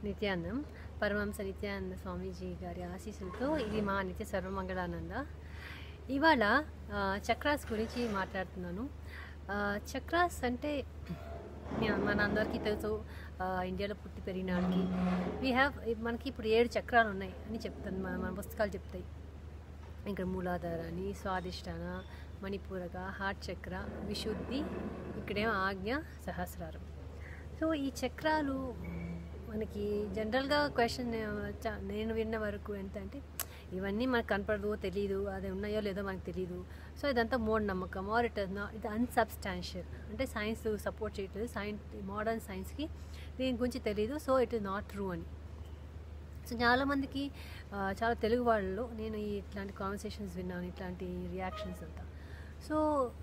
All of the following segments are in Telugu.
నిత్యానందం పరమహంస నిత్యానంద స్వామీజీ గారి ఆశీస్సులతో ఇది మా నిత్య సర్వమంగళానంద ఇవాళ ఆ, చక్రాస్ గురించి మాట్లాడుతున్నాను ఆ, చక్రాస్ అంటే మన- మన అందరికీ తెలుసు ఆ, ఇండియాలో పుట్టి పెరిగిన వాళ్ళకి వీ హ్యావ్ మనకి ఇప్పుడు ఏడు చక్రాలు ఉన్నాయి అని చెప్తాను మన మన పుస్తకాలు చెప్తాయి ఇక్కడ మూలాధార అని స్వాదిష్టాన మణిపూరక హార్ట్ చక్ర విశుద్ధి ఇక్కడేమో ఆజ్ఞ సహస్రారం సో ఈ చక్రాలు మనకి జనరల్గా క్వశ్చన్ నేను విన్న వరకు ఎంత అంటే ఇవన్నీ మనకు కనపడదు తెలియదు అది ఉన్నాయో లేదో మనకు తెలియదు సో ఇదంతా మూఢనమ్మకం ఆర్ ఇట్ నా ఇది అన్సబ్స్టాన్షియల్ అంటే సైన్స్ సపోర్ట్ చేయట్లేదు సైన్స్ మోడర్న్ సైన్స్కి దీని గురించి తెలియదు so it is not true అని సో చాలామందికి ఆ, చాలా తెలుగు వాళ్ళలో నేను ఈ ఇట్లాంటి కాన్వర్సేషన్స్ విన్నాను ఇట్లాంటి రియాక్షన్స్ అంతా సో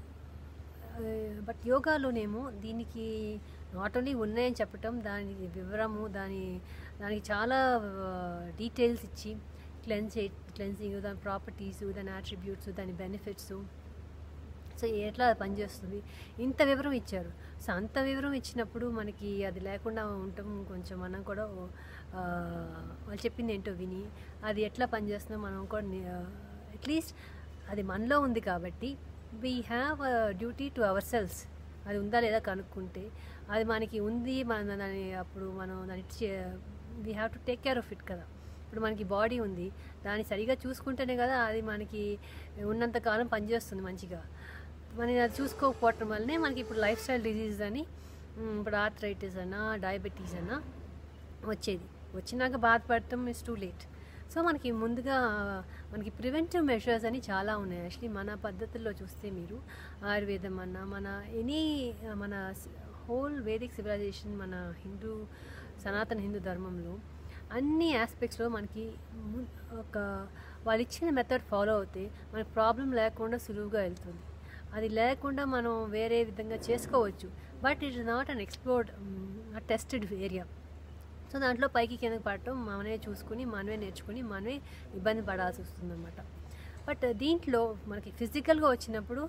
బట్ యోగాలోనేమో దీనికి నాట్ ఓన్లీ ఉన్నాయని చెప్పటం దాని వివరము దాని దానికి చాలా డీటెయిల్స్ ఇచ్చి క్లెన్స్ క్లెన్సింగ్ దాని ప్రాపర్టీస్ దాని యాట్రిబ్యూట్స్ దాని బెనిఫిట్స్ సో ఎట్లా అది పనిచేస్తుంది ఇంత వివరం ఇచ్చారు సో అంత వివరం ఇచ్చినప్పుడు మనకి అది లేకుండా ఉండటం కొంచెం మనం కూడా ఆ, వాళ్ళు చెప్పింది ఏంటో విని అది ఎట్లా పనిచేస్తుందో మనం కూడా అట్లీస్ట్ అది మనలో ఉంది కాబట్టి we have duty to our cells అది ఉందా లేదా కనుక్కుంటే అది మనకి ఉంది మన దాని అప్పుడు మనం దాన్ని we have to take care of it కదా ఇప్పుడు మనకి బాడీ ఉంది దాన్ని సరిగా చూసుకుంటేనే కదా అది మనకి ఉన్నంత కాలం పనిచేస్తుంది మంచిగా మనం అది చూసుకోకపోవటం వల్లనే మనకి ఇప్పుడు లైఫ్ స్టైల్ డిజీజ్ అని ఉమ్, ఇప్పుడు ఆర్థరైటిస్ అన్నా డయాబెటీస్ అన్నా వచ్చేది వచ్చినాక బాధపడటం ఇస్ టూ లేట్ సో మనకి ముందుగా మనకి ప్రివెంటివ్ మెషర్స్ అని చాలా ఉన్నాయి యాక్చువల్లీ మన పద్ధతుల్లో చూస్తే మీరు ఆయుర్వేదం అన్న మన ఎనీ మన హోల్ వేదిక్ సివిలైజేషన్ మన హిందూ సనాతన హిందూ ధర్మంలో అన్ని ఆస్పెక్ట్స్లో మనకి ము- ఒక వాళ్ళు ఇచ్చిన మెథడ్ ఫాలో అవుతే మనకి ప్రాబ్లం లేకుండా సులువుగా వెళ్తుంది అది లేకుండా మనం వేరే విధంగా చేసుకోవచ్చు but it is not unexplored tested area so దాంట్లో పైకి కిందకి పడటం మనమే చూసుకుని మనమే నేర్చుకుని మనమే ఇబ్బంది పడాల్సి వస్తుందన్నమాట బట్ దీంట్లో మనకి ఫిజికల్గా వచ్చినప్పుడు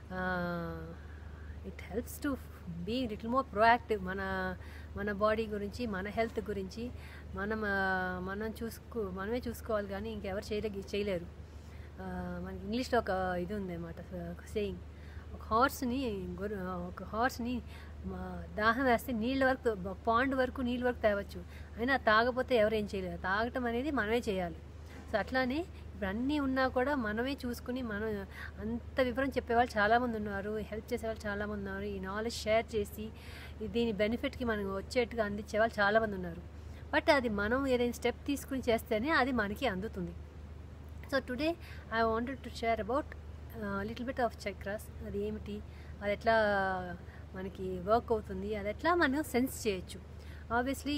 it helps to be little more proactive మన మన బాడీ గురించి మన హెల్త్ గురించి మనం ఆ, మనం చూసుకో మనమే చూసుకోవాలి కానీ ఇంకెవరు చేయలే చేయలేరు ఆ, మనకి ఇంగ్లీష్లో ఒక ఇది ఉంది అనమాట సేయింగ్ ఒక హార్స్ని గొర్రె ఒక హార్స్ని మా దాహం వేస్తే నీళ్ళ వరకు పాండ్ వరకు నీళ్ళ వరకు తేవచ్చు అయినా తాగపోతే ఎవరు ఏం చేయలేరు తాగటం అనేది మనమే చేయాలి సో అట్లానే ఇప్పుడు అన్నీ ఉన్నా కూడా మనమే చూసుకుని మనం అంత వివరం చెప్పేవాళ్ళు చాలామంది ఉన్నారు హెల్ప్ చేసేవాళ్ళు చాలామంది ఉన్నారు ఈ నాలెడ్జ్ షేర్ చేసి ఈ దీని బెనిఫిట్కి మనం వచ్చేట్టుగా అందించే వాళ్ళు చాలామంది ఉన్నారు బట్ అది మనం ఏదైనా స్టెప్ తీసుకుని చేస్తేనే అది మనకి అందుతుంది so today I wanted to share about little bit of chakras అది ఏమిటి అది ఎట్లా మనకి వర్క్ అవుతుంది అది ఎట్లా మనం సెన్స్ చేయొచ్చు ఆబ్వియస్లీ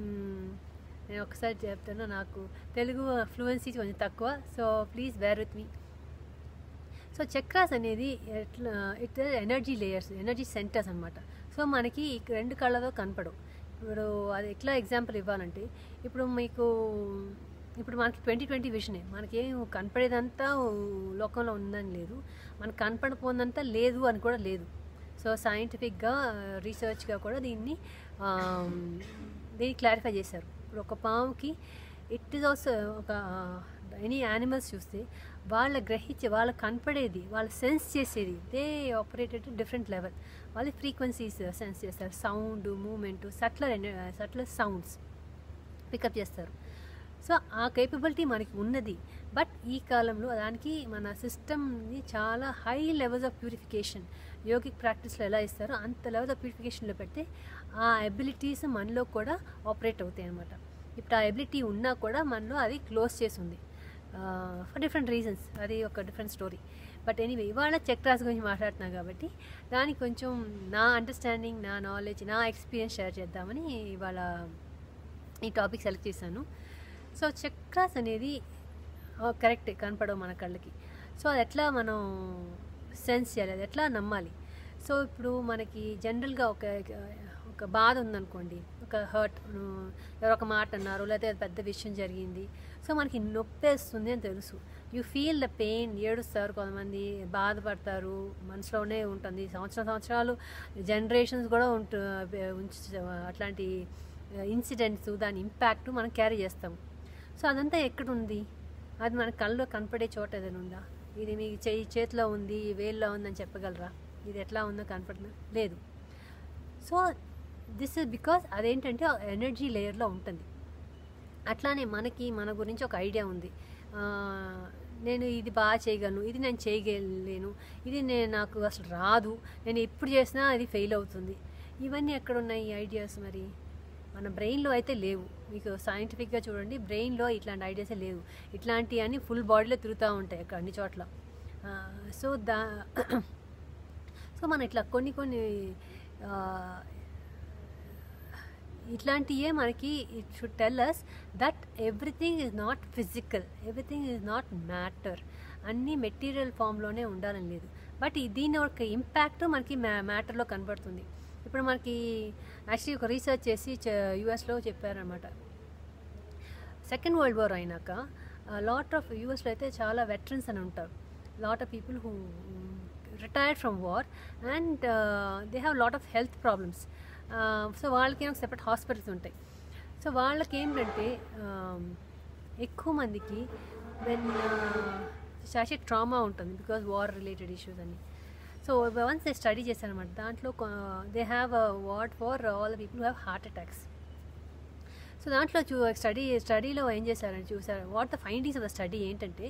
నేను ఒకసారి చెప్తాను నాకు తెలుగు ఫ్లూయెన్సీ కొంచెం తక్కువ so please bear with me so chakras అనేది ఎట్లా it energy layers energy centres అనమాట సో మనకి ఈ రెండు కళ్ళతో కనపడవు ఇప్పుడు అది ఎట్లా ఎగ్జాంపుల్ ఇవ్వాలంటే ఇప్పుడు మీకు ఇప్పుడు మనకి ట్వంటీ ట్వంటీ విషనే మనకేం కనపడేదంతా లోకంలో ఉందని లేదు మనకు కనపడిపోందంతా లేదు అని కూడా లేదు సో సైంటిఫిక్గా రీసెర్చ్గా కూడా దీన్ని ఆమ్, దీన్ని క్లారిఫై చేశారు ఇప్పుడు ఒక పాముకి ఇట్ ఈస్ ఆల్సో ఒక ఎనీ యానిమల్స్ చూస్తే వాళ్ళ గ్రహించే వాళ్ళ కనపడేది వాళ్ళ సెన్స్ చేసేది దే ఆపరేటెడ్ డిఫరెంట్ లెవెల్ వాళ్ళ ఫ్రీక్వెన్సీస్ సెన్స్ చేస్తారు sound movement subtler subtler sounds pickup చేస్తారు సో ఆ కేపబిలిటీ మనకి ఉన్నది బట్ ఈ కాలంలో దానికి మన సిస్టమ్ని చాలా high levels of purification yogic ప్రాక్టీస్లో ఎలా ఇస్తారో అంత లెవెల్ ఆఫ్ ప్యూరిఫికేషన్లో పెడితే ఆ ఎబిలిటీస్ మనలో కూడా ఆపరేట్ అవుతాయి అనమాట ఇప్పుడు ఆ ఎబిలిటీ ఉన్నా కూడా మనలో అది క్లోజ్ చేసి ఉంది ఫర్ డిఫరెంట్ రీజన్స్ అది ఒక డిఫరెంట్ స్టోరీ బట్ ఎనీవే ఇవాళ చక్రాస్ గురించి మాట్లాడుతున్నాను కాబట్టి దానికి కొంచెం నా అండర్స్టాండింగ్ నా నాలెడ్జ్ నా ఎక్స్పీరియన్స్ షేర్ చేద్దామని ఇవాళ ఈ టాపిక్ సెలెక్ట్ చేశాను సో చక్రాస్ అనేది కరెక్టే కనపడవు మన కళ్ళకి సో అది ఎట్లా మనం సెన్స్ చేయాలి అది ఎట్లా నమ్మాలి సో ఇప్పుడు మనకి జనరల్గా ఒక ఒక బాధ ఉందనుకోండి ఒక హర్ట్ ఎవరో ఒక మాట అన్నారు లేకపోతే అది పెద్ద విషయం జరిగింది సో మనకి నొప్పేస్తుంది అని తెలుసు యూ ఫీల్ ద పెయిన్ ఏడుస్తారు కొంతమంది బాధపడతారు మనసులోనే ఉంటుంది సంవత్సరం సంవత్సరాలు జనరేషన్స్ కూడా ఉంటు ఉంచ అట్లాంటి ఇన్సిడెంట్స్ దాని ఇంపాక్ట్ మనం క్యారీ చేస్తాం సో అదంతా ఎక్కడుంది అది మన కళ్ళలో కనపడే చోట ఏదైనా ఉందా ఇది మీ చేయి చేతిలో ఉంది వేల్లో ఉందని చెప్పగలరా ఇది ఎట్లా ఉందో కనపడుతుందా లేదు సో దిస్ ఇస్ బికాస్ అదేంటంటే ఎనర్జీ లేయర్లో ఉంటుంది అట్లానే మనకి మన గురించి ఒక ఐడియా ఉంది ఆ, నేను ఇది బాగా చేయగలను ఇది నేను చేయగలేను ఇది నేను నాకు అసలు రాదు నేను ఎప్పుడు చేసినా అది ఫెయిల్ అవుతుంది ఇవన్నీ ఎక్కడ ఉన్నాయి ఈ ఐడియాస్ మరి మన బ్రెయిన్లో అయితే లేవు మీకు సైంటిఫిక్గా చూడండి బ్రెయిన్లో ఇట్లాంటి ఐడియాసే లేవు ఇట్లాంటివి అన్నీ ఫుల్ బాడీలో తిరుగుతూ ఉంటాయి అక్కడ అన్ని చోట్ల సో దా సో మనం ఇట్లా కొన్ని కొన్ని ఆ, ఇట్లాంటివే మనకి it should tell us that everything is not physical everything is not matter అన్నీ మెటీరియల్ ఫామ్లోనే ఉండాలని లేదు బట్ ఈ దీని ఒక ఇంపాక్ట్ మనకి మ్యా మ్యాటర్లో కనబడుతుంది ఇప్పుడు మనకి యాక్చువల్లీ ఒక రీసెర్చ్ చేసి యుఎస్లో చెప్పారనమాట సెకండ్ వరల్డ్ వార్ అయినాక లాట్ ఆఫ్ యూఎస్లో అయితే చాలా వెటరన్స్ అని ఉంటారు lot of people who retired from war and they have lot of health problems so వాళ్ళకి ఏమో సెపరేట్ హాస్పిటల్స్ ఉంటాయి సో వాళ్ళకి ఏంటంటే um, ఎక్కువ మందికి వెన్ చాచే ట్రామా ఉంటుంది బికాజ్ వార్ రిలేటెడ్ ఇష్యూస్ అని సో వన్స్ దే స్టడీ చేశారనమాట దాంట్లో they have ward for all the people have heart attacks so దాంట్లో చూ స్టడీ స్టడీలో ఏం చేశారని చూసారు what the findings of the study ఏంటంటే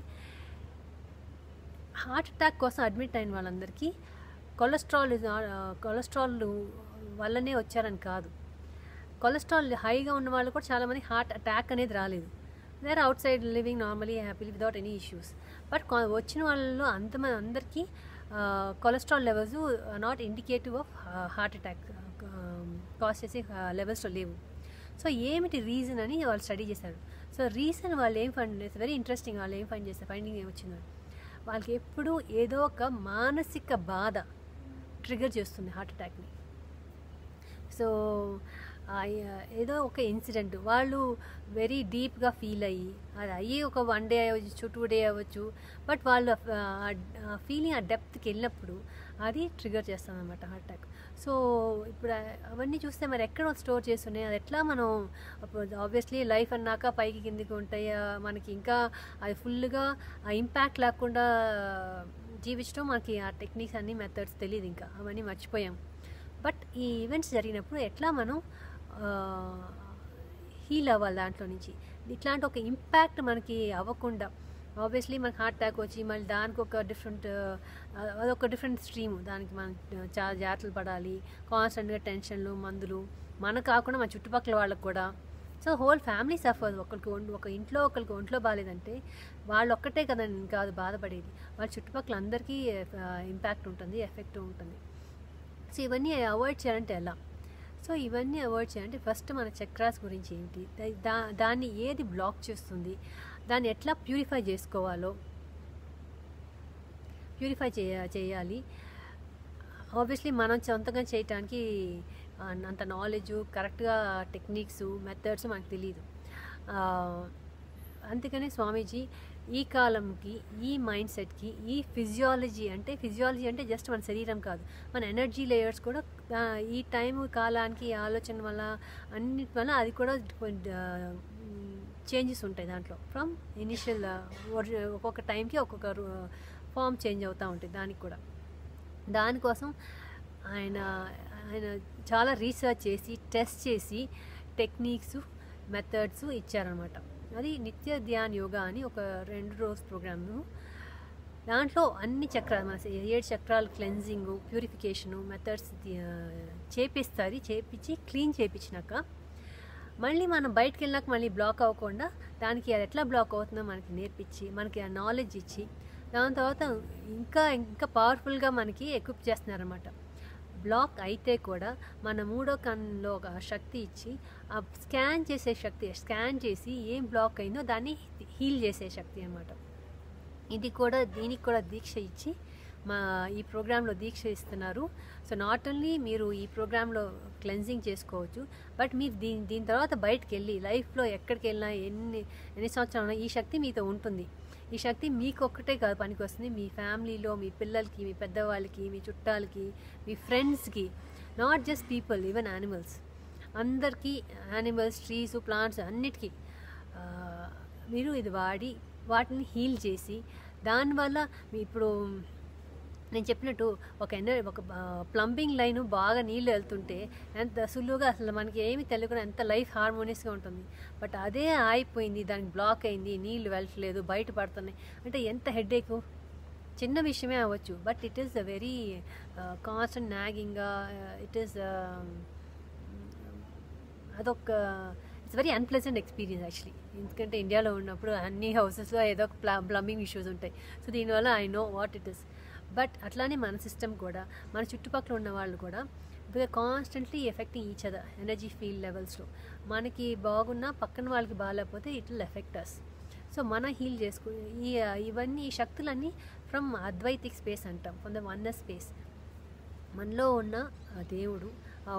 హార్ట్ అటాక్ కోసం అడ్మిట్ అయిన వాళ్ళందరికీ కొలెస్ట్రాల్ ఇస్ కొలెస్ట్రాల్ వల్లనే వచ్చారని కాదు కొలెస్ట్రాల్ హైగా ఉన్న వాళ్ళు కూడా చాలామంది హార్ట్ అటాక్ అనేది రాలేదు they are outside living normally happily without any issues but వచ్చిన వాళ్ళలో అంతమంది అందరికీ cholesterol levels not indicative of heart attack cause చేసే లెవెల్స్లో లేవు సో ఏమిటి రీజన్ అని వాళ్ళు స్టడీ చేశారు సో రీజన్ వాళ్ళు ఏం ఫైండ్ చేస్తారు వెరీ ఇంట్రెస్టింగ్ వాళ్ళు ఏం ఫైండ్ చేస్తారు ఫైండింగ్ ఏమొచ్చిందో వాళ్ళకి ఎప్పుడూ ఏదో ఒక మానసిక బాధ ట్రిగర్ చేస్తుంది హార్ట్ అటాక్ని సో ఆ, ఏదో ఒక ఇన్సిడెంట్ వాళ్ళు వెరీ డీప్గా ఫీల్ అయ్యి అది అయ్యి ఒక వన్ డే అవ్వచ్చు టూ డే అవ్వచ్చు బట్ వాళ్ళు ఫీలింగ్ ఆ డెప్త్కి వెళ్ళినప్పుడు అది ట్రిగర్ చేస్తుంది అనమాట హార్ట్ అటాక్ సో ఇప్పుడు ఆ- అవన్నీ చూస్తే మరి ఎక్కడ స్టోర్ చేస్తున్నాయి అది ఎట్లా మనం ఆబ్వియస్లీ లైఫ్ అన్నాక పైకి కిందికి ఉంటాయి ఆ, మనకి ఇంకా అది ఫుల్గా ఆ ఇంపాక్ట్ లేకుండా జీవించడం మనకి ఆ టెక్నిక్స్ అన్ని మెథడ్స్ తెలియదు ఇంకా అవన్నీ మర్చిపోయాం బట్ ఈ ఈవెంట్స్ జరిగినప్పుడు ఎట్లా మనం హీల్ అవ్వాలి దాంట్లో నుంచి ఇట్లాంటి ఒక ఇంపాక్ట్ మనకి అవ్వకుండా ఆబ్వియస్లీ మనకి హార్ట్ అటాక్ వచ్చి మళ్ళీ దానికి ఒక డిఫరెంట్ అదొక డిఫరెంట్ స్ట్రీమ్ దానికి మనం చాలా జాగ్రత్తలు పడాలి కాన్స్టెంట్గా టెన్షన్లు మందులు మనకు కాకుండా మన చుట్టుపక్కల వాళ్ళకి కూడా సో హోల్ ఫ్యామిలీ సఫర్ ఒకరికి ఒంట్లో- ఒక ఇంట్లో ఒకరికి ఒంట్లో బాగాలేదంటే వాళ్ళు ఒక్కటే కదండి కాదు బాధపడేది వాళ్ళ చుట్టుపక్కల అందరికీ ఇంపాక్ట్ ఉంటుంది ఎఫెక్ట్ ఉంటుంది సో ఇవన్నీ అవాయిడ్ చేయాలంటే ఎలా సో ఇవన్నీ అవాయిడ్ చేయాలంటే ఫస్ట్ మన చక్రాస్ గురించి ఏంటి దా- దా దాన్ని ఏది బ్లాక్ చేస్తుంది దాన్ని ఎట్లా ప్యూరిఫై చేసుకోవాలో ప్యూరిఫై చేయ చేయాలి ఆబ్వియస్లీ మనం సొంతంగా చేయటానికి ఆ, అంత నాలెడ్జ్ కరెక్ట్గా టెక్నిక్స్ మెథడ్స్ మనకు తెలియదు ఆ, అందుకనే స్వామీజీ ఈ కాలంకి ఈ మైండ్ సెట్కి ఈ ఫిజియాలజీ అంటే ఫిజియాలజీ అంటే జస్ట్ మన శరీరం కాదు మన ఎనర్జీ లేయర్స్ కూడా ఆ, ఈ టైం కాలానికి ఈ ఆలోచన వల్ల అన్నిటి వల్ల అది కూడా చేంజెస్ ఉంటాయి దాంట్లో ఫ్రమ్ ఇనిషియల్ ఒక్కొక్క టైంకి ఒక్కొక్క ఫామ్ చేంజ్ అవుతూ ఉంటాయి దానికి కూడా దానికోసం ఆయన ఆయన చాలా రీసెర్చ్ చేసి టెస్ట్ చేసి టెక్నిక్స్ మెథడ్స్ ఇచ్చారనమాట అది నిత్య ధ్యాన్ యోగా అని ఒక రెండు రోజు ప్రోగ్రాము దాంట్లో అన్ని చక్రాలు మన ఏడు చక్రాలు క్లెన్జింగ్ ప్యూరిఫికేషను మెథడ్స్ చేపిస్తుంది చేపించి క్లీన్ చేపించినాక మళ్ళీ మనం బయటకు వెళ్ళినాక మళ్ళీ బ్లాక్ అవ్వకుండా దానికి అది ఎట్లా బ్లాక్ అవుతుందో మనకి నేర్పించి మనకి ఆ నాలెడ్జ్ ఇచ్చి దాని తర్వాత ఇంకా ఇంకా పవర్ఫుల్గా మనకి ఎక్విప్ చేస్తున్నారనమాట బ్లాక్ అయితే కూడా మన మూడో కన్నులో ఒక శక్తి ఇచ్చి ఆ స్కాన్ చేసే శక్తి స్కాన్ చేసి ఏం బ్లాక్ అయిందో దాన్ని హీల్ చేసే శక్తి అనమాట ఇది కూడా దీనికి కూడా దీక్ష ఇచ్చి మా ఈ ప్రోగ్రాంలో దీక్ష ఇస్తున్నారు సో నాట్ ఓన్లీ మీరు ఈ ప్రోగ్రాంలో క్లెన్జింగ్ చేసుకోవచ్చు బట్ మీరు దీని దీని తర్వాత బయటకు వెళ్ళి లైఫ్లో ఎక్కడికి వెళ్ళినా ఎన్ని ఎన్ని సంవత్సరాలు ఈ శక్తి మీతో ఉంటుంది ఈ శక్తి మీకు ఒక్కటే కాదు పనికి వస్తుంది మీ ఫ్యామిలీలో మీ పిల్లలకి మీ పెద్దవాళ్ళకి మీ చుట్టాలకి మీ ఫ్రెండ్స్కి not just people even animals అందరికీ యానిమల్స్ ట్రీస్ ప్లాంట్స్ అన్నిటికీ ఆ, మీరు ఇది వాడి వాటిని హీల్ చేసి దానివల్ల మీ ఇప్పుడు నేను చెప్పినట్టు ఒక ఎన ఒక ప్లంబింగ్ లైన్ బాగా నీళ్ళు వెళ్తుంటే ఎంత సులువుగా అసలు మనకి ఏమి తెలియకుండా ఎంత లైఫ్ హార్మోనియస్గా ఉంటుంది బట్ అదే ఆగిపోయింది దానికి బ్లాక్ అయింది నీళ్ళు వెళ్ళట్లేదు బయట పడుతున్నాయి అంటే ఎంత హెడేక్ చిన్న విషయమే అవ్వచ్చు but it is a very constant నాగింగ్గా ఇట్ ఈస్ అదొక it's very unpleasant experience actually ఎందుకంటే ఇండియాలో ఉన్నప్పుడు అన్ని హౌసెస్లో ఏదో ఒక ప్లా ప్లంబింగ్ ఇష్యూస్ ఉంటాయి సో దీనివల్ల I know what it is but అట్లానే మన సిస్టమ్ కూడా మన చుట్టుపక్కల ఉన్న వాళ్ళు కూడా we are constantly affecting each other energy feel లెవెల్స్లో మనకి బాగున్నా పక్కన వాళ్ళకి బాగాలేకపోతే it will affect us so మన హీల్ చేసుకు ఈ ఇవన్నీ ఈ శక్తులన్నీ ఫ్రమ్ అద్వైతిక్ స్పేస్ అంటాం ఫ్రమ్ ద వన్న స్పేస్ మనలో ఉన్న ఆ దేవుడు ఆ,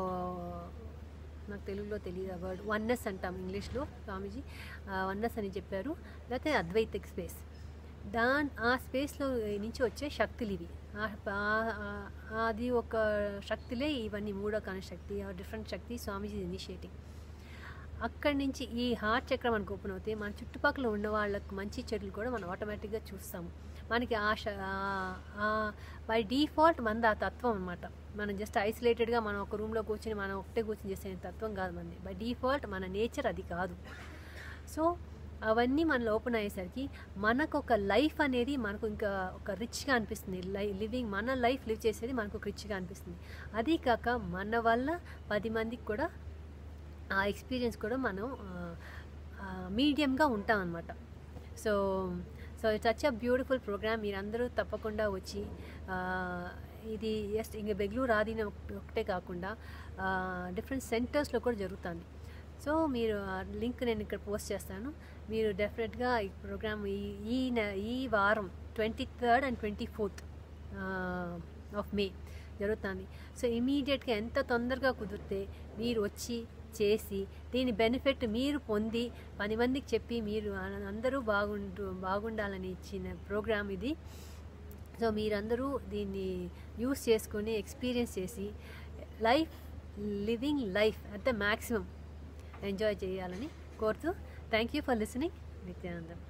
నాకు తెలుగులో తెలియదు ఆ వర్డ్ వన్నెస్ అంటాం ఇంగ్లీష్లో స్వామీజీ వన్నెస్ అని చెప్పారు లేకపోతే అద్వైతిక్ స్పేస్ దాన్ ఆ స్పేస్లో నుంచి వచ్చే శక్తులు ఇవి ఆ- ఆ- ఆ- అది ఒక శక్తులే ఇవన్నీ మూడో కాని శక్తి డిఫరెంట్ శక్తి స్వామీజీ ఇనిషియేటింగ్ అక్కడి నుంచి ఈ హార్ట్ చక్రం మనకు ఓపెన్ అవుతే మన చుట్టుపక్కల ఉన్న వాళ్ళకు మంచి చెడులు కూడా మనం ఆటోమేటిక్గా చూస్తాము మనకి ఆశ బై డిఫాల్ట్ మనది ఆ తత్వం అనమాట మనం జస్ట్ ఐసోలేటెడ్గా మనం ఒక రూమ్లో కూర్చొని మనం ఒకటే కూర్చొని చేసే తత్వం కాదు మనది బై డిఫాల్ట్ మన నేచర్ అది కాదు సో అవన్నీ మనలో ఓపెన్ అయ్యేసరికి మనకు ఒక లైఫ్ అనేది మనకు ఇంకా ఒక రిచ్గా అనిపిస్తుంది లై లివింగ్ మన లైఫ్ లివ్ చేసేది మనకు ఒక రిచ్గా అనిపిస్తుంది అది కాక మన వల్ల పది మందికి కూడా ఆ ఎక్స్పీరియన్స్ కూడా మనం మీడియంగా ఉంటాం అనమాట so so it's such a beautiful programme మీరందరూ తప్పకుండా వచ్చి ఆ, ఇది జస్ట్ ఇంక బెంగళూరు ఆదిన ఒకటే కాకుండా డిఫరెంట్ సెంటర్స్లో కూడా జరుగుతుంది సో మీరు లింక్ నేను ఇక్కడ పోస్ట్ చేస్తాను మీరు డెఫినెట్గా ఈ ప్రోగ్రామ్ ఈ ఈ నె- ఈ వారం twenty third and twenty fourth of May జరుగుతుంది సో ఇమీడియట్గా ఎంత తొందరగా కుదిరితే మీరు వచ్చి చేసి దీని బెనిఫిట్ మీరు పొంది పది మందికి చెప్పి మీరు అ- అందరూ బాగుండు బాగుండాలని ఇచ్చిన ప్రోగ్రామ్ ఇది సో మీరందరూ దీన్ని యూస్ చేసుకొని ఎక్స్పీరియన్స్ చేసి life living life at the maximum enjoy చేయాలని కోరుతూ thank you for listening Nityanandam